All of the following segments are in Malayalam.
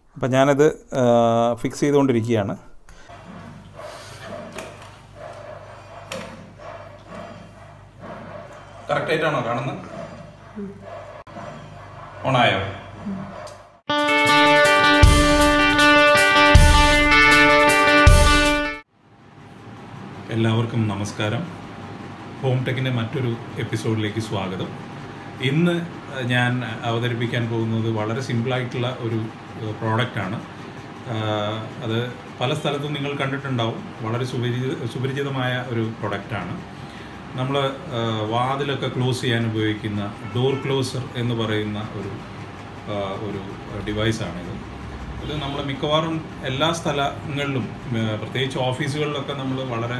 അപ്പം ഞാനത് ഫിക്സ് ചെയ്തുകൊണ്ടിരിക്കുകയാണ് കറക്റ്റ് ആയിട്ടാണോ കാണുന്നത് ഓണായോ എല്ലാവർക്കും നമസ്കാരം ഹോം ടെക്കിൻ്റെ മറ്റൊരു എപ്പിസോഡിലേക്ക് സ്വാഗതം ഇന്ന് അഹ്, ഞാൻ അവതരിപ്പിക്കാൻ പോകുന്നത് വളരെ സിമ്പിളായിട്ടുള്ള ഒരു പ്രോഡക്റ്റാണ് അത് പല സ്ഥലത്തും നിങ്ങൾ കണ്ടിട്ടുണ്ടാവും വളരെ സുപരിചിത സുപരിചിതമായ ഒരു പ്രൊഡക്റ്റാണ് നമ്മൾ വാതിലൊക്കെ ക്ലോസ് ചെയ്യാൻ ഉപയോഗിക്കുന്ന ഡോർ ക്ലോസർ എന്ന് പറയുന്ന ഒരു ആ, ഒരു ഡിവൈസാണിത് ഇത് നമ്മൾ മിക്കവാറും എല്ലാ സ്ഥലങ്ങളിലും ആ, പ്രത്യേകിച്ച് ഓഫീസുകളിലൊക്കെ നമ്മൾ വളരെ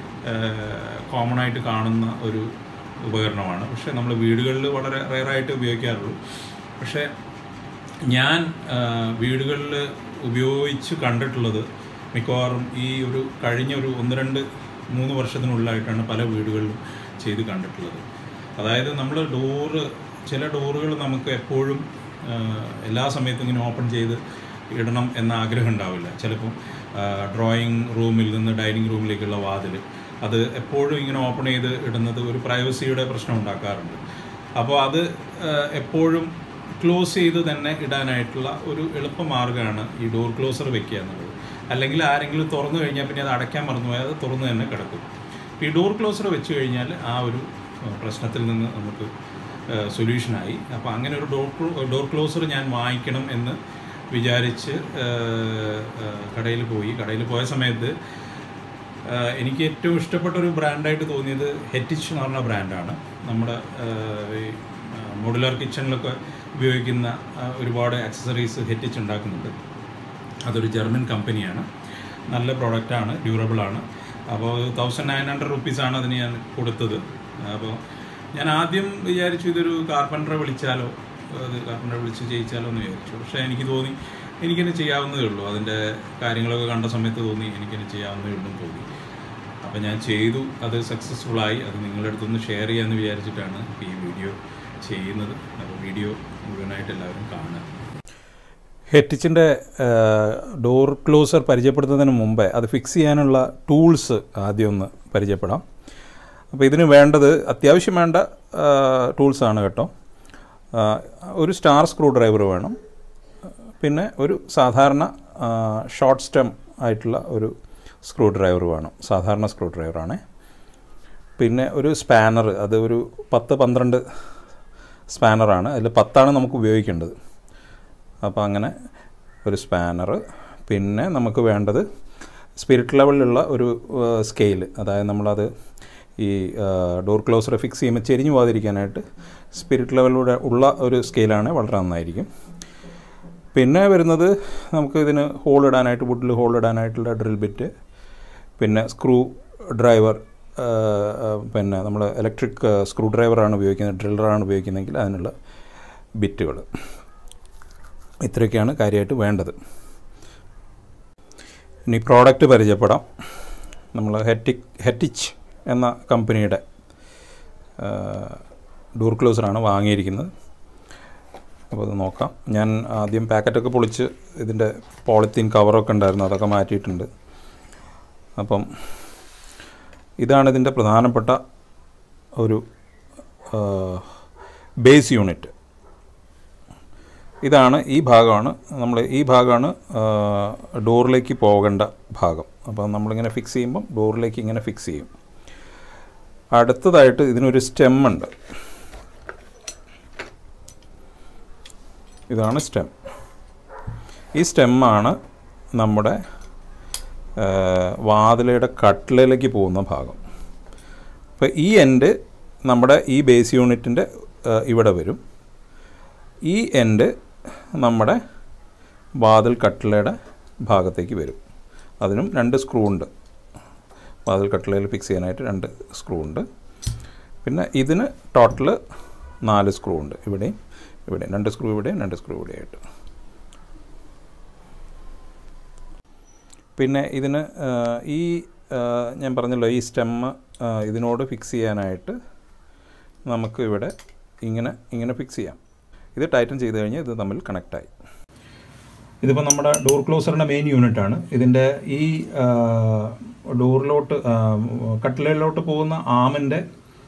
കോമൺ ആയിട്ട് കാണുന്ന ഒരു ഉപകരണമാണ് പക്ഷേ നമ്മൾ വീടുകളിൽ വളരെ റെയറായിട്ട് ഉപയോഗിക്കാറുള്ളൂ പക്ഷേ ഞാൻ ആ, വീടുകളിൽ ഉപയോഗിച്ച് കണ്ടിട്ടുള്ളത് മിക്കവാറും ഈ ഒരു കഴിഞ്ഞ ഒരു ഒന്ന് രണ്ട് മൂന്ന് വർഷത്തിനുള്ളിലായിട്ടാണ് പല വീടുകളിലും ചെയ്ത് കണ്ടിട്ടുള്ളത് അതായത് നമ്മൾ ഡോറ് ചില ഡോറുകൾ നമുക്ക് എപ്പോഴും ആ, എല്ലാ സമയത്തും ഇങ്ങനെ ഓപ്പൺ ചെയ്ത് ഇടണം എന്ന ആഗ്രഹം ഉണ്ടാവില്ല ചിലപ്പം ഡ്രോയിങ് റൂമിൽ നിന്ന് ഡൈനിങ് റൂമിലേക്കുള്ള വാതിൽ അത് എപ്പോഴും ഇങ്ങനെ ഓപ്പൺ ചെയ്ത് ഇടുന്നത് ഒരു പ്രൈവസിയുടെ പ്രശ്നം ഉണ്ടാക്കാറുണ്ട് അപ്പോൾ അത് ആ, എപ്പോഴും ക്ലോസ് ചെയ്ത് തന്നെ ഇടാനായിട്ടുള്ള ഒരു എളുപ്പമാർഗ്ഗമാണ് ഈ ഡോർ ക്ലോസർ വെക്കുക എന്നുള്ളത് അല്ലെങ്കിൽ ആരെങ്കിലും തുറന്നു കഴിഞ്ഞാൽ പിന്നെ അത് അടയ്ക്കാൻ മറന്നുപോയാൽ അത് തുറന്ന് തന്നെ കിടക്കും ഈ ഡോർ ക്ലോസർ വെച്ച് കഴിഞ്ഞാൽ ആ ഒരു ആ, പ്രശ്നത്തിൽ നിന്ന് നമുക്ക് സൊല്യൂഷനായി അപ്പോൾ അങ്ങനെ ഒരു ഡോർ ഡോർ ക്ലോസർ ഞാൻ വാങ്ങിക്കണം എന്ന് വിചാരിച്ച് കടയിൽ പോയി കടയിൽ പോയ സമയത്ത് ആ, എനിക്ക് ഏറ്റവും ഇഷ്ടപ്പെട്ട ഒരു ബ്രാൻഡായിട്ട് തോന്നിയത് ഹെറ്റിച്ച് എന്ന് പറഞ്ഞ ബ്രാൻഡാണ് നമ്മുടെ ആ, ഈ മോഡുലാർ കിച്ചണിലൊക്കെ ഉപയോഗിക്കുന്ന ആ, ഒരുപാട് ആക്സസറീസ് ഹെറ്റിച്ച് ഉണ്ടാക്കുന്നുണ്ട് അതൊരു ജർമ്മൻ കമ്പനിയാണ് നല്ല പ്രോഡക്റ്റാണ് ഡ്യൂറബിളാണ് അപ്പോൾ തൗസൻഡ് നയൻ ഹൺഡ്രഡ് റുപ്പീസാണ് അതിന് ഞാൻ കൊടുത്തത് അപ്പോൾ ഞാൻ ആദ്യം വിചാരിച്ചു ഇതൊരു കാർപ്പൻറ്ററെ വിളിച്ചാലോ അത് കാർപ്പൻറ്ററെ വിളിച്ച് ചെയ്യിച്ചാലോ എന്ന് വിചാരിച്ചു പക്ഷേ എനിക്ക് തോന്നി എനിക്കെന്നെ ചെയ്യാവുന്നതേ ഉള്ളൂ അതിൻ്റെ കാര്യങ്ങളൊക്കെ കണ്ട സമയത്ത് തോന്നി എനിക്കെന്നെ ചെയ്യാവുന്നതേ ഉള്ളൂ എന്ന് തോന്നി അപ്പോൾ ഞാൻ ചെയ്തു അത് സക്സസ്ഫുള്ളായി അത് നിങ്ങളുടെ അടുത്തൊന്ന് ഷെയർ ചെയ്യാമെന്ന് വിചാരിച്ചിട്ടാണ് ഈ വീഡിയോ ചെയ്യുന്നത് അപ്പോൾ വീഡിയോ മുഴുവനായിട്ട് എല്ലാവരും കാണുക ഹെറ്റിച്ചിൻ്റെ ഡോർ ക്ലോസർ പരിചയപ്പെടുത്തുന്നതിന് മുമ്പേ അത് ഫിക്സ് ചെയ്യാനുള്ള ടൂൾസ് ആദ്യം ഒന്ന് പരിചയപ്പെടാം അപ്പോൾ ഇതിന് വേണ്ടത് അത്യാവശ്യം വേണ്ട ടൂൾസാണ് കേട്ടോ ആ, ഒരു സ്റ്റാർ സ്ക്രൂ ഡ്രൈവർ വേണം പിന്നെ ഒരു സാധാരണ ഷോർട്ട് സ്റ്റെം ആയിട്ടുള്ള ഒരു സ്ക്രൂ ഡ്രൈവർ വേണം സാധാരണ സ്ക്രൂ ഡ്രൈവറാണ് പിന്നെ ഒരു സ്പാനർ അത് ഒരു പത്ത് പന്ത്രണ്ട് സ്പാനറാണ് അതിൽ പത്താണ് നമുക്ക് ഉപയോഗിക്കേണ്ടത് അപ്പോൾ അങ്ങനെ ഒരു സ്പാനർ പിന്നെ നമുക്ക് വേണ്ടത് സ്പിരിറ്റ് ലെവലിലുള്ള ഒരു സ്കെയിൽ അതായത് നമ്മളത് ഈ ഡോർ ക്ലോസർ ഫിക്സ് ചെയ്യുമ്പോൾ ചെരിഞ്ഞു പോകാതിരിക്കാനായിട്ട് സ്പിരിറ്റ് ലെവലിലൂടെ ഉള്ള ഒരു സ്കെയിലാണ് വളരെ നന്നായിരിക്കും പിന്നെ വരുന്നത് നമുക്ക് ഇതിന് ഹോൾ ഇടാനായിട്ട് വുഡിൽ ഹോൾ ഇടാനായിട്ടുള്ള ഡ്രിൽ ബിറ്റ് പിന്നെ സ്ക്രൂ ഡ്രൈവർ പിന്നെ നമ്മൾ ഇലക്ട്രിക് സ്ക്രൂ ഡ്രൈവറാണ് ഉപയോഗിക്കുന്നത് ഡ്രില്ലറാണ് ഉപയോഗിക്കുന്നതെങ്കിൽ അതിനുള്ള ബിറ്റുകൾ ഇത്രയൊക്കെയാണ് കാര്യമായിട്ട് വേണ്ടത് ഇനി പ്രോഡക്റ്റ് പരിചയപ്പെടാം നമ്മൾ ഹെറ്റിക് ഹെറ്റിച്ച് എന്ന കമ്പനിയുടെ ഡോർ ക്ലോസറാണ് വാങ്ങിയിരിക്കുന്നത് അപ്പോൾ അത് നോക്കാം ഞാൻ ആദ്യം പാക്കറ്റൊക്കെ പൊളിച്ച് ഇതിൻ്റെ പോളിത്തീൻ കവറൊക്കെ ഉണ്ടായിരുന്നു അതൊക്കെ മാറ്റിയിട്ടുണ്ട് അപ്പം ഇതാണ് ഇതിൻ്റെ പ്രധാനപ്പെട്ട ഒരു ബേസ് യൂണിറ്റ് ഇതാണ് ഈ ഭാഗമാണ് നമ്മൾ ഈ ഭാഗമാണ് ഡോറിലേക്ക് പോകേണ്ട ഭാഗം അപ്പോൾ നമ്മളിങ്ങനെ ഫിക്സ് ചെയ്യുമ്പം ഡോറിലേക്ക് ഇങ്ങനെ ഫിക്സ് ചെയ്യും അടുത്തതായിട്ട് ഇതിനൊരു സ്റ്റെം ഉണ്ട് ഇതാണ് സ്റ്റെം ഈ സ്റ്റെമ്മാണ് നമ്മുടെ ആ, വാതിലയുടെ കട്ടിലേക്ക് പോകുന്ന ഭാഗം അപ്പോൾ ഈ എൻഡ് നമ്മുടെ ഈ ബേസ് യൂണിറ്റിൻ്റെ ഇവിടെ വരും ഈ എൻഡ് നമ്മുടെ വാതിൽ കട്ടിലയുടെ ഭാഗത്തേക്ക് വരും അതിനും രണ്ട് സ്ക്രൂ ഉണ്ട് വാതിൽ കട്ടിലയിൽ ഫിക്സ് ചെയ്യാനായിട്ട് രണ്ട് സ്ക്രൂ ഉണ്ട് പിന്നെ ഇതിന് ടോട്ടൽ നാല് സ്ക്രൂ ഉണ്ട് ഇവിടെയും ഇവിടെയും രണ്ട് സ്ക്രൂ ഇവിടെയും രണ്ട് സ്ക്രൂ ഇവിടെയായിട്ട് പിന്നെ ഇതിന് ആ, ഈ ആ, ഞാൻ പറഞ്ഞല്ലോ ഈ സ്റ്റെമ്മ് ഇതിനോട് ഫിക്സ് ചെയ്യാനായിട്ട് നമുക്ക് ഇവിടെ ഇങ്ങനെ ഇങ്ങനെ ഫിക്സ് ചെയ്യാം ഇത് ടൈറ്റൻ ചെയ്ത് കഴിഞ്ഞാൽ ഇത് തമ്മിൽ കണക്റ്റായി ഇതിപ്പോൾ നമ്മുടെ ഡോർ ക്ലോസറിൻ്റെ മെയിൻ യൂണിറ്റ് ആണ് ഇതിൻ്റെ ഈ ഡോറിലോട്ട് കട്ടിലയിലോട്ട് പോകുന്ന ആമിൻ്റെ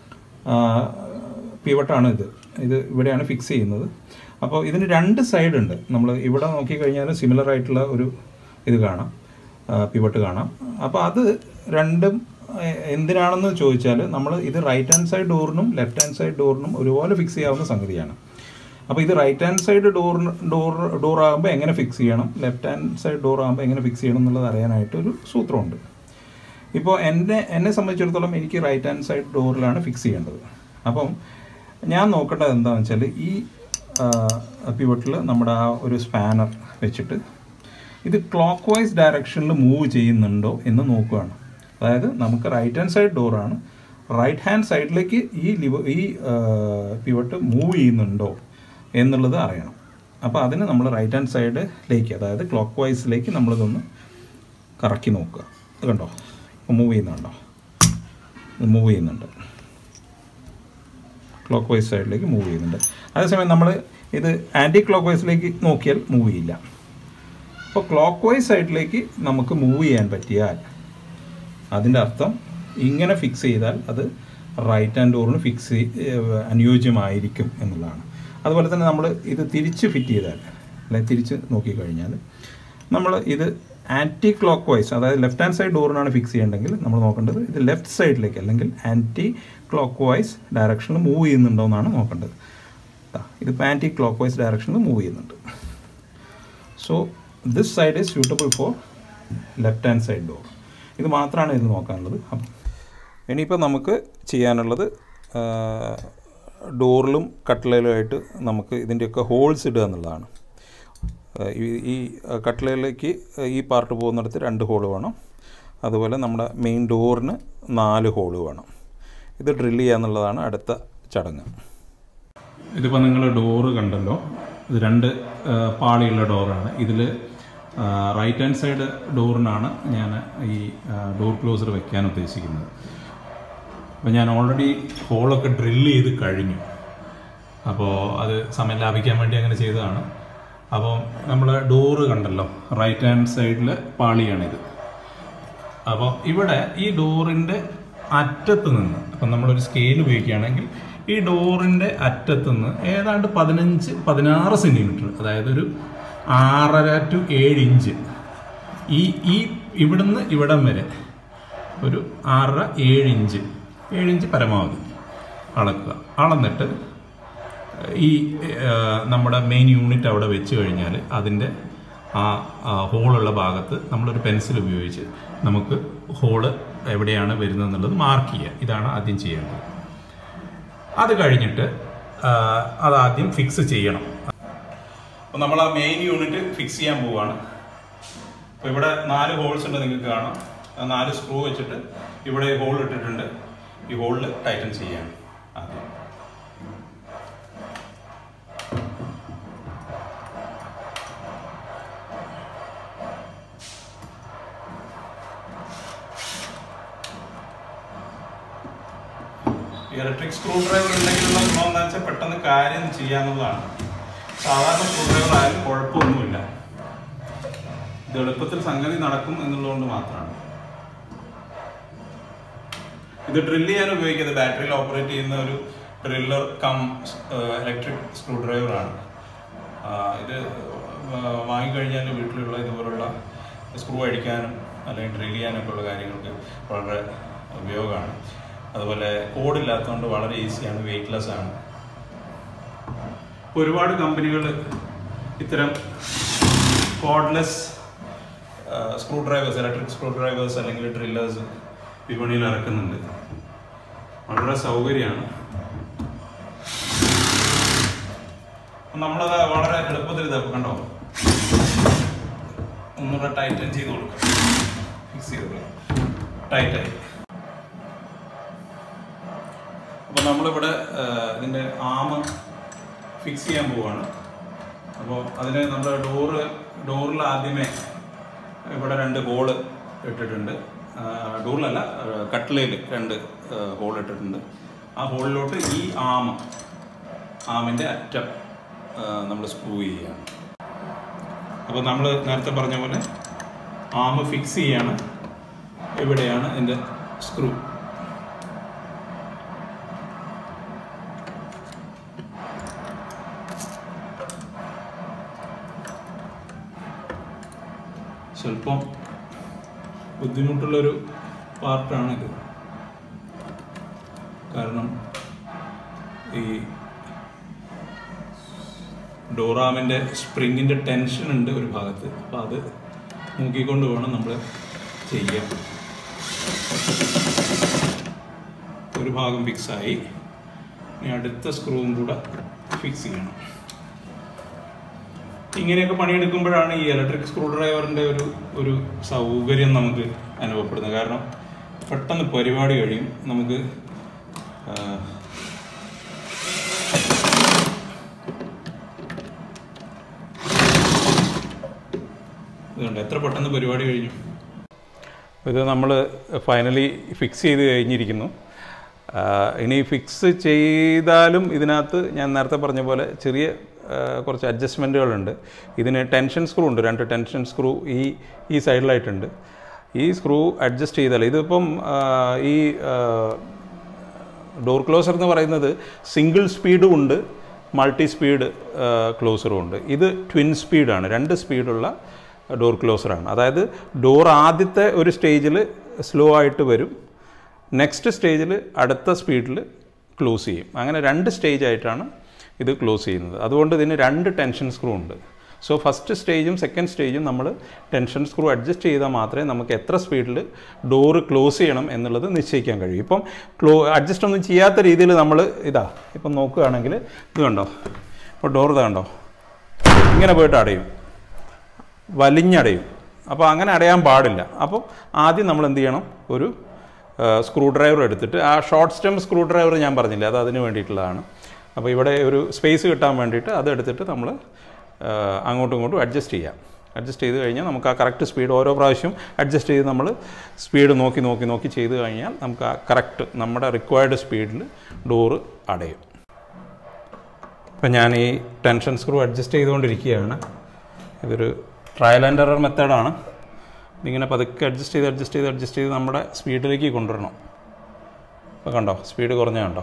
പിവട്ടാണ് ഇത് ഇത് ഇവിടെയാണ് ഫിക്സ് ചെയ്യുന്നത് അപ്പോൾ ഇതിന് രണ്ട് സൈഡ് ഉണ്ട് നമ്മൾ ഇവിടെ നോക്കിക്കഴിഞ്ഞാൽ സിമിലർ ആയിട്ടുള്ള ഒരു ഇത് കാണാം പിവട്ട് കാണാം അപ്പോൾ അത് രണ്ടും എ- എന്തിനാണെന്ന് ചോദിച്ചാൽ നമ്മൾ ഇത് റൈറ്റ് ഹാൻഡ് സൈഡ് ഡോറിനും ലെഫ്റ്റ് ഹാൻഡ് സൈഡ് ഡോറിനും ഒരുപോലെ ഫിക്സ് ചെയ്യാവുന്ന സംഗതിയാണ് അപ്പോൾ ഇത് റൈറ്റ് ഹാൻഡ് സൈഡ് ഡോറിന് ഡോർ ഡോർ ആകുമ്പോൾ എങ്ങനെ ഫിക്സ് ചെയ്യണം ലെഫ്റ്റ് ഹാൻഡ് സൈഡ് ഡോർ ആകുമ്പോൾ എങ്ങനെ ഫിക്സ് ചെയ്യണം എന്നുള്ളത് അറിയാനായിട്ട് ഒരു സൂത്രമുണ്ട് ഇപ്പോൾ എന്നെ എന്നെ സംബന്ധിച്ചിടത്തോളം എനിക്ക് റൈറ്റ് ഹാൻഡ് സൈഡ് ഡോറിലാണ് ഫിക്സ് ചെയ്യേണ്ടത് അപ്പം ഞാൻ നോക്കേണ്ടത് എന്താണെന്ന് വെച്ചാൽ ഈ പിവട്ടിൽ നമ്മുടെ ആ ഒരു സ്പാനർ വെച്ചിട്ട് ഇത് ക്ലോക്ക് വൈസ് ഡയറക്ഷനിൽ മൂവ് ചെയ്യുന്നുണ്ടോ എന്ന് നോക്കുകയാണ് അതായത് നമുക്ക് റൈറ്റ് ഹാൻഡ് സൈഡ് ഡോറാണ് റൈറ്റ് ഹാൻഡ് സൈഡിലേക്ക് ഈ ലിവ ഈ പിവട്ട് മൂവ് ചെയ്യുന്നുണ്ടോ എന്നുള്ളത് അറിയണം അപ്പോൾ അതിന് നമ്മൾ റൈറ്റ് ഹാൻഡ് സൈഡിലേക്ക് അതായത് ക്ലോക്ക് വൈസിലേക്ക് നമ്മളിതൊന്ന് കറക്കി നോക്കുക ഇത് കണ്ടോ ഇപ്പോൾ മൂവ് ചെയ്യുന്നുണ്ടോ ഇത് മൂവ് ചെയ്യുന്നുണ്ട് ക്ലോക്ക് വൈസ് സൈഡിലേക്ക് മൂവ് ചെയ്യുന്നുണ്ട് അതേസമയം നമ്മൾ ഇത് ആൻറ്റി ക്ലോക്ക് വൈസിലേക്ക് നോക്കിയാൽ മൂവ് ചെയ്യില്ല അപ്പോൾ ക്ലോക്ക് വൈസ് സൈഡിലേക്ക് നമുക്ക് മൂവ് ചെയ്യാൻ പറ്റിയാൽ അതിൻ്റെ അർത്ഥം ഇങ്ങനെ ഫിക്സ് ചെയ്താൽ അത് റൈറ്റ് ഹാൻഡ് ഡോറിന് ഫിക്സ് അനുയോജ്യമായിരിക്കും എന്നുള്ളതാണ് അതുപോലെ തന്നെ നമ്മൾ ഇത് തിരിച്ച് ഫിറ്റ് ചെയ്താൽ അല്ലെ തിരിച്ച് നോക്കിക്കഴിഞ്ഞാൽ നമ്മൾ ഇത് ആൻറ്റി ക്ലോക്ക് വൈസ് അതായത് ലെഫ്റ്റ് ഹാൻഡ് സൈഡ് ഡോറിനാണ് ഫിക്സ് ചെയ്യേണ്ടതെങ്കിൽ നമ്മൾ നോക്കേണ്ടത് ഇത് ലെഫ്റ്റ് സൈഡിലേക്ക് അല്ലെങ്കിൽ ആൻറ്റി ക്ലോക്ക് വൈസ് ഡയറക്ഷനിൽ മൂവ് ചെയ്യുന്നുണ്ടോ എന്നാണ് നോക്കേണ്ടത് ദാ, ഇതിപ്പോൾ ആൻറ്റി ക്ലോക്ക് വൈസ് ഡയറക്ഷനിൽ മൂവ് ചെയ്യുന്നുണ്ട് so this side is suitable for left hand side door ഇത് മാത്രമാണ് ഇതിൽ നോക്കാനുള്ളത് അപ്പം ഇനിയിപ്പോൾ നമുക്ക് ചെയ്യാനുള്ളത് ഡോറിലും കട്ടിലയിലുമായിട്ട് നമുക്ക് ഇതിൻ്റെയൊക്കെ ഹോൾസ് ഇടുക എന്നുള്ളതാണ് ആ, ഈ ഈ കട്ടിലയിലേക്ക് ഈ പാർട്ട് പോകുന്നിടത്ത് രണ്ട് ഹോള് വേണം അതുപോലെ നമ്മുടെ മെയിൻ ഡോറിന് നാല് ഹോള് വേണം ഇത് ഡ്രില്ല് ചെയ്യുക എന്നുള്ളതാണ് അടുത്ത ചടങ്ങ് ഇതിപ്പോൾ നിങ്ങൾ ഡോറ് കണ്ടല്ലോ ഇത് രണ്ട് ആ, പാളിയുള്ള ഡോറാണ് ഇതിൽ റൈറ്റ് ഹാൻഡ് സൈഡ് ഡോറിനാണ് ഞാൻ ഈ ഡോർ ക്ലോസർ വെക്കാൻ ഉദ്ദേശിക്കുന്നത് അപ്പോൾ ഞാൻ ഓൾറെഡി ഹോളൊക്കെ ഡ്രില്ല് ചെയ്ത് കഴിഞ്ഞു അപ്പോൾ അത് സമയം ലാഭിക്കാൻ വേണ്ടി അങ്ങനെ ചെയ്തതാണ് അപ്പോൾ നമ്മൾ ഡോറ് കണ്ടല്ലോ റൈറ്റ് ഹാൻഡ് സൈഡിൽ പാളിയാണിത് അപ്പോൾ ഇവിടെ ഈ ഡോറിൻ്റെ അറ്റത്ത് നിന്ന് അപ്പം നമ്മളൊരു സ്കെയിൽ ഉപയോഗിക്കുകയാണെങ്കിൽ ഈ ഡോറിൻ്റെ അറ്റത്ത് നിന്ന് ഏതാണ്ട് പതിനഞ്ച് പതിനാറ് സെൻറ്റിമീറ്റർ അതായത് ഒരു ആറര ടു ഏഴ് ഇഞ്ച് ഈ ഈ ഇവിടുന്ന് ഇവിടം വരെ ഒരു ആറര ഏഴ് ഇഞ്ച് ഏഴ് ഇഞ്ച് പരമാവധി അളക്കുക അളന്നിട്ട് ഈ ആ, നമ്മുടെ മെയിൻ യൂണിറ്റ് അവിടെ വെച്ച് കഴിഞ്ഞാൽ അതിൻ്റെ ആ ആ ഹോളുള്ള ഭാഗത്ത് നമ്മളൊരു പെൻസിൽ ഉപയോഗിച്ച് നമുക്ക് ഹോള് എവിടെയാണ് വരുന്നത് എന്നുള്ളത് മാർക്ക് ചെയ്യുക ഇതാണ് ആദ്യം ചെയ്യേണ്ടത് അത് കഴിഞ്ഞിട്ട് ആ, അതാദ്യം ഫിക്സ് ചെയ്യണം അപ്പോൾ നമ്മൾ ആ മെയിൻ യൂണിറ്റ് ഫിക്സ് ചെയ്യാൻ പോവുകയാണ് അപ്പോൾ ഇവിടെ നാല് ഹോൾസ് ഉണ്ട് നിങ്ങൾക്ക് കാണാം ആ നാല് സ്ക്രൂ വെച്ചിട്ട് ഇവിടെ ഹോൾ ഇട്ടിട്ടുണ്ട് ഈ ഹോളിൽ ടൈറ്റൻ ചെയ്യാണ് ആദ്യം ഇലക്ട്രിക് സ്ക്രൂ ഡ്രൈവർ ഉണ്ടെങ്കിലുള്ള ഗുണം എന്താ വെച്ചാൽ പെട്ടെന്ന് കാര്യം ചെയ്യാവുന്നതാണ് സാധാരണ സ്ക്രൂ ഡ്രൈവർ ആയാലും കുഴപ്പമൊന്നുമില്ല ഇത് എളുപ്പത്തിൽ സംഗതി നടക്കും എന്നുള്ളതുകൊണ്ട് മാത്രമാണ് ഇത് ഡ്രില്ല് ചെയ്യാൻ ഉപയോഗിക്കുന്നത് ബാറ്ററിയിൽ ഓപ്പറേറ്റ് ചെയ്യുന്ന ഒരു ഡ്രില്ലർ കം ഇലക്ട്രിക് സ്ക്രൂ ഡ്രൈവറാണ് ഇത് ആ, വാങ്ങിക്കഴിഞ്ഞാൽ വീട്ടിലുള്ള ഇതുപോലുള്ള സ്ക്രൂ അടിക്കാനും അല്ലെങ്കിൽ ഡ്രിൽ ചെയ്യാനൊക്കെ ഉള്ള കാര്യങ്ങൾക്ക് വളരെ ഉപയോഗമാണ് അതുപോലെ കോഡില്ലാത്തതുകൊണ്ട് വളരെ ഈസിയാണ് വെയിറ്റ്ലെസ് ആണ് ഇപ്പോൾ ഒരുപാട് കമ്പനികൾ ഇത്തരം cordless screw drivers electric screw drivers അല്ലെങ്കിൽ ഡ്രില്ലേഴ്സ് വിപണിയിൽ ഇറക്കുന്നുണ്ട് വളരെ സൗകര്യമാണ് അപ്പം നമ്മളത് വളരെ എളുപ്പത്തിൽ ഇത് കണ്ടോ ഒന്നുകൂടെ ടൈറ്റൻ ചെയ്ത് കൊടുക്കാം ഫിക്സ് ചെയ്ത് കൊടുക്കാം ടൈറ്റായി അപ്പോൾ നമ്മളിവിടെ ആ, ഇതിൻ്റെ ആമ ഫിക്സ് ചെയ്യാൻ പോവാണ് അപ്പോൾ അതിന് നമ്മൾ ഡോറ് ഡോറിൽ ആദ്യമേ ഇവിടെ രണ്ട് ഹോള് ഇട്ടിട്ടുണ്ട് ആ, ഡോറിലല്ല കട്ടിലയിൽ രണ്ട് ഹോൾ ഇട്ടിട്ടുണ്ട് ആ ഹോളിലോട്ട് ഈ ആമ ആമിൻ്റെ അറ്റം നമ്മൾ സ്ക്രൂ ചെയ്യുകയാണ് അപ്പോൾ നമ്മൾ നേരത്തെ പറഞ്ഞ പോലെ ആം ഫിക്സ് ചെയ്യാണ് ഇവിടെയാണ് എൻ്റെ സ്ക്രൂ സ്വല്പം ബുദ്ധിമുട്ടുള്ളൊരു പാർട്ടാണിത് കാരണം ഈ ഡോറാമിൻ്റെ സ്പ്രിങ്ങിൻ്റെ ടെൻഷൻ ഉണ്ട് ഒരു ഭാഗത്ത് അപ്പോൾ അത് നോക്കിക്കൊണ്ട് വേണം നമ്മൾ ചെയ്യാൻ ഒരു ഭാഗം ഫിക്സായി ഇനി അടുത്ത സ്ക്രൂവും കൂടെ ഫിക്സ് ചെയ്യണം ഇങ്ങനെയൊക്കെ പണിയെടുക്കുമ്പോഴാണ് ഈ ഇലക്ട്രിക് സ്ക്രൂ ഡ്രൈവറിൻ്റെ ഒരു ഒരു സൗകര്യം നമുക്ക് അനുഭവപ്പെടുന്നത് കാരണം പെട്ടെന്ന് പരിപാടി കഴിയും നമുക്ക് ആ, ഇതുണ്ട് എത്ര പെട്ടെന്ന് പരിപാടി കഴിഞ്ഞു ഇത് നമ്മൾ ഫൈനലി ഫിക്സ് ചെയ്ത് കഴിഞ്ഞിരിക്കുന്നു ആ, ഇനി ഫിക്സ് ചെയ്താലും ഇതിനകത്ത് ഞാൻ നേരത്തെ പറഞ്ഞ പോലെ ചെറിയ ആ, കുറച്ച് അഡ്ജസ്റ്റ്മെൻറ്റുകളുണ്ട് ഇതിന് ടെൻഷൻ സ്ക്രൂ ഉണ്ട് രണ്ട് ടെൻഷൻ സ്ക്രൂ ഈ ഈ സൈഡിലായിട്ടുണ്ട് ഈ സ്ക്രൂ അഡ്ജസ്റ്റ് ചെയ്താൽ ഇതിപ്പം ആ, ഈ ഡോർ ക്ലോസർ എന്ന് പറയുന്നത് സിംഗിൾ സ്പീഡും ഉണ്ട് മൾട്ടി സ്പീഡ് ക്ലോസറും ഉണ്ട് ഇത് ട്വിൻ സ്പീഡാണ് രണ്ട് സ്പീഡുള്ള ഡോർ ക്ലോസറാണ് അതായത് ഡോർ ആദ്യത്തെ ഒരു സ്റ്റേജിൽ സ്ലോ ആയിട്ട് വരും നെക്സ്റ്റ് സ്റ്റേജിൽ അടുത്ത സ്പീഡിൽ ക്ലോസ് ചെയ്യും അങ്ങനെ രണ്ട് സ്റ്റേജ് ആയിട്ടാണ് ഇത് ക്ലോസ് ചെയ്യുന്നത് അതുകൊണ്ട് ഇതിന് രണ്ട് ടെൻഷൻ സ്ക്രൂ ഉണ്ട് സോ ഫസ്റ്റ് സ്റ്റേജും സെക്കൻഡ് സ്റ്റേജും നമ്മൾ ടെൻഷൻ സ്ക്രൂ അഡ്ജസ്റ്റ് ചെയ്താൽ മാത്രമേ നമുക്ക് എത്ര സ്പീഡിൽ ഡോറ് ക്ലോസ് ചെയ്യണം എന്നുള്ളത് നിശ്ചയിക്കാൻ കഴിയും ഇപ്പം ക്ലോ അഡ്ജസ്റ്റ് ഒന്നും ചെയ്യാത്ത രീതിയിൽ നമ്മൾ ഇതാ ഇപ്പം നോക്കുകയാണെങ്കിൽ ഇത് കണ്ടോ ഇപ്പോൾ ഡോർ ഇത് കണ്ടോ ഇങ്ങനെ പോയിട്ട് അടയും വലിഞ്ഞടയും അപ്പോൾ അങ്ങനെ അടയാൻ പാടില്ല അപ്പോൾ ആദ്യം നമ്മൾ എന്ത് ചെയ്യണം ഒരു സ്ക്രൂ ഡ്രൈവർ എടുത്തിട്ട് ആ ഷോർട്ട് സ്റ്റെം സ്ക്രൂ ഡ്രൈവർ ഞാൻ പറഞ്ഞില്ല അത് അതിന് വേണ്ടിയിട്ടുള്ളതാണ് അപ്പോൾ ഇവിടെ ഒരു സ്പേസ് കിട്ടാൻ വേണ്ടിയിട്ട് അത് എടുത്തിട്ട് നമ്മൾ അങ്ങോട്ടും ഇങ്ങോട്ടും അഡ്ജസ്റ്റ് ചെയ്യാം അഡ്ജസ്റ്റ് ചെയ്ത് കഴിഞ്ഞാൽ നമുക്ക് ആ കറക്റ്റ് സ്പീഡ് ഓരോ പ്രാവശ്യം അഡ്ജസ്റ്റ് ചെയ്ത് നമ്മൾ സ്പീഡ് നോക്കി നോക്കി നോക്കി ചെയ്ത് കഴിഞ്ഞാൽ നമുക്ക് ആ കറക്റ്റ് നമ്മുടെ റിക്വയർഡ് സ്പീഡിൽ ഡോറ് അടയും ഇപ്പം ഞാൻ ഈ ടെൻഷൻ സ്ക്രൂ അഡ്ജസ്റ്റ് ചെയ്തുകൊണ്ടിരിക്കുകയാണ് ഇതൊരു ട്രയൽ ആൻഡ് എറർ മെത്തേഡാണ് ഇതിങ്ങനെ പതുക്കെ അഡ്ജസ്റ്റ് ചെയ്ത് അഡ്ജസ്റ്റ് ചെയ്ത് അഡ്ജസ്റ്റ് ചെയ്ത് നമ്മുടെ സ്പീഡിലേക്ക് കൊണ്ടുവരണം ഇപ്പോൾ കണ്ടോ സ്പീഡ് കുറഞ്ഞ കണ്ടോ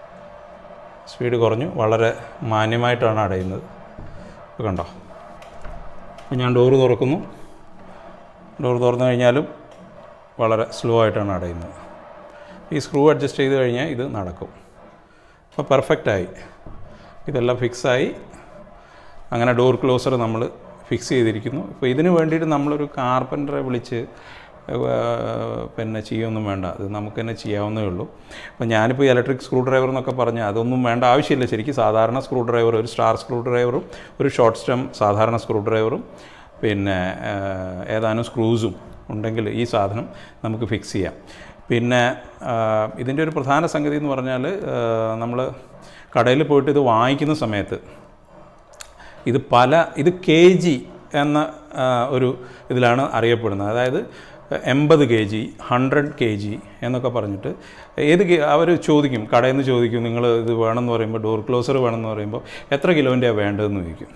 സ്പീഡ് കുറഞ്ഞു വളരെ മാന്യമായിട്ടാണ് അടയുന്നത് ഇപ്പോൾ കണ്ടോ അപ്പോൾ ഞാൻ ഡോറ് തുറക്കുന്നു ഡോർ തുറന്നു കഴിഞ്ഞാലും വളരെ സ്ലോ ആയിട്ടാണ് അടയുന്നത് ഈ സ്ക്രൂ അഡ്ജസ്റ്റ് ചെയ്ത് കഴിഞ്ഞാൽ ഇത് നടക്കും അപ്പോൾ പെർഫെക്റ്റായി ഇതെല്ലാം ഫിക്സായി അങ്ങനെ ഡോർ ക്ലോസർ നമ്മൾ ഫിക്സ് ചെയ്തിരിക്കുന്നു ഇപ്പോൾ ഇതിന് വേണ്ടിയിട്ട് നമ്മളൊരു കാർപ്പൻറ്ററെ വിളിച്ച് ഏഹ്, പിന്നെ ചെയ്യൊന്നും വേണ്ട അത് നമുക്ക് തന്നെ ചെയ്യാവുന്നേ ഉള്ളൂ അപ്പോൾ ഞാനിപ്പോൾ ഇലക്ട്രിക് സ്ക്രൂ ഡ്രൈവർ എന്നൊക്കെ പറഞ്ഞാൽ അതൊന്നും വേണ്ട ആവശ്യമില്ല ശരിക്കും സാധാരണ സ്ക്രൂ ഡ്രൈവർ ഒരു സ്റ്റാർ സ്ക്രൂ ഡ്രൈവറും ഒരു ഷോർട്ട് സ്റ്റം സാധാരണ സ്ക്രൂ ഡ്രൈവറും പിന്നെ ഏഹ്, ഏതാനും സ്ക്രൂസും ഉണ്ടെങ്കിൽ ഈ സാധനം നമുക്ക് ഫിക്സ് ചെയ്യാം പിന്നെ ആഹ്, ഇതിൻ്റെ ഒരു പ്രധാന സംഗതി എന്ന് പറഞ്ഞാൽ നമ്മൾ കടയിൽ പോയിട്ട് ഇത് വാങ്ങിക്കുന്ന സമയത്ത് ഇത് പല ഇത് കെ ജി എന്ന ആ, ഒരു ഇതിലാണ് അറിയപ്പെടുന്നത് അതായത് എൺപത് K G hundred K G എന്നൊക്കെ പറഞ്ഞിട്ട് ഏത് അവർ ചോദിക്കും കടയിൽ നിന്ന് ചോദിക്കും നിങ്ങൾ ഇത് വേണമെന്ന് പറയുമ്പോൾ ഡോർ ക്ലോസർ വേണമെന്ന് പറയുമ്പോൾ എത്ര കിലോൻ്റെയാണ് വേണ്ടതെന്ന് ചോദിക്കും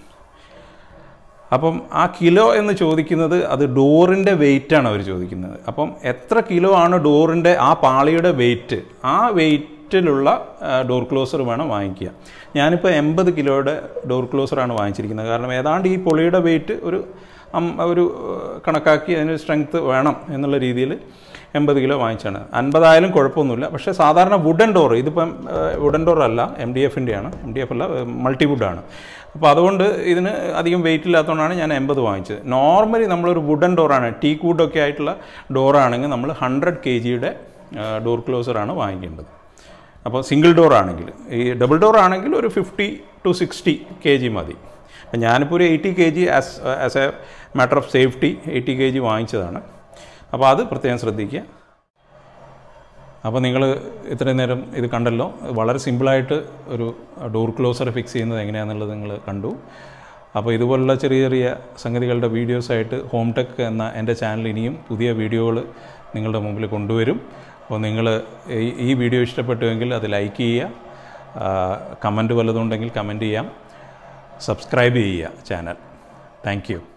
അപ്പം ആ കിലോ എന്ന് ചോദിക്കുന്നത് അത് ഡോറിൻ്റെ വെയിറ്റാണ് അവർ ചോദിക്കുന്നത് അപ്പം എത്ര കിലോ ആണ് ഡോറിൻ്റെ ആ പാളിയുടെ വെയിറ്റ് ആ വെയിറ്റിലുള്ള ഡോർ ക്ലോസർ വേണം വാങ്ങിക്കുക ഞാനിപ്പോൾ എൺപത് കിലോയുടെ ഡോർ ക്ലോസറാണ് വാങ്ങിച്ചിരിക്കുന്നത് കാരണം ഏതാണ്ട് ഈ പൊളിയുടെ വെയിറ്റ് ഒരു അം- ഒരു ഏഹ്, കണക്കാക്കി അതിന് സ്ട്രെങ്ത്ത് വേണം എന്നുള്ള രീതിയിൽ എൺപത് കിലോ വാങ്ങിച്ചാണ് അൻപതായാലും കുഴപ്പമൊന്നുമില്ല പക്ഷേ സാധാരണ വുഡൻ ഡോർ ഇതിപ്പം വുഡൻ ഡോർ അല്ല എം ഡി എഫിൻ്റെ ആണ് എം ഡി എഫ് അല്ല മൾട്ടി വുഡാണ് അപ്പോൾ അതുകൊണ്ട് ഇതിന് അധികം വെയിറ്റ് ഇല്ലാത്തതുകൊണ്ടാണ് ഞാൻ എൺപത് വാങ്ങിച്ചത് നോർമലി നമ്മളൊരു വുഡൻ ഡോറാണ് ടീക്ക് വുഡൊക്കെ ആയിട്ടുള്ള ഡോറാണെങ്കിൽ നമ്മൾ ഹൺഡ്രഡ് കെ ജിയുടെ ഡോർ ക്ലോസറാണ് വാങ്ങിക്കേണ്ടത് അപ്പോൾ സിംഗിൾ ഡോർ ആണെങ്കിൽ ഈ ഡബിൾ ഡോർ ആണെങ്കിൽ ഒരു fifty two sixty K G മതി അപ്പം ഞാനിപ്പോൾ ഒരു eighty K G as as a matter of safety eighty K G വാങ്ങിച്ചതാണ് അപ്പോൾ അത് പ്രത്യേകം ശ്രദ്ധിക്കുക അപ്പോൾ നിങ്ങൾ ഇത്രയും നേരം ഇത് കണ്ടല്ലോ വളരെ സിമ്പിളായിട്ട് ഒരു ഡോർ ക്ലോസർ ഫിക്സ് ചെയ്യുന്നത് എങ്ങനെയാണെന്നുള്ളത് നിങ്ങൾ കണ്ടു അപ്പോൾ ഇതുപോലുള്ള ചെറിയ ചെറിയ സംഗതികളുടെ വീഡിയോസായിട്ട് ഹോം ടെക് എന്ന എൻ്റെ ചാനൽ ഇനിയും പുതിയ വീഡിയോകൾ നിങ്ങളുടെ മുമ്പിൽ കൊണ്ടുവരും അപ്പോൾ നിങ്ങൾ ഈ- ഈ വീഡിയോ ഇഷ്ടപ്പെട്ടുവെങ്കിൽ അത് ലൈക്ക് ചെയ്യുക കമൻറ്റ് വല്ലതുണ്ടെങ്കിൽ കമൻറ്റ് ചെയ്യാം സബ്സ്ക്രൈബ് ചെയ്യുക ചാനൽ താങ്ക് യു